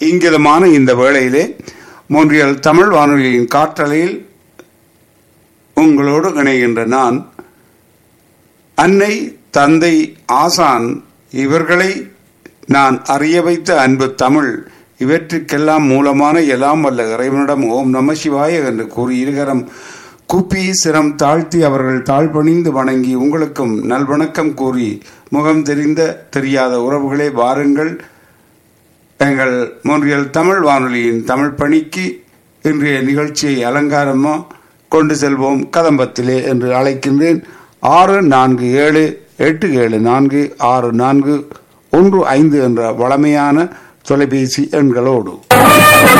இங்கிதமான இந்த வேளையிலே மொன்றியல் தமிழ் வானொலியின் காற்றலையில் உங்களோடு இணைகின்ற நான் அன்னை தந்தை ஆசான் இவர்களை நான் அறிய வைத்த அன்பு தமிழ் இவற்றுக்கெல்லாம் மூலமான எல்லாம் வல்ல இறைவனிடம் ஓம் நம சிவாய என்று கூறி இருகரம் குப்பி சிரம் தாழ்த்தி அவர்கள் தாழ்பணிந்து வணங்கி உங்களுக்கும் நல்வணக்கம் கூறி முகம் தெரிந்த தெரியாத உறவுகளே வாருங்கள் எங்கள் மொன்றியல் தமிழ் வானொலியின் தமிழ் பணிக்கு இன்றைய நிகழ்ச்சியை அலங்காரமாக கொண்டு செல்வோம் கதம்பத்திலே என்று அழைக்கின்றேன் ஆறு நான்கு ஏழு எட்டு ஏழு நான்கு ஆறு நான்கு ஒன்று ஐந்து என்ற வளமையான தொலைபேசி எண்களோடு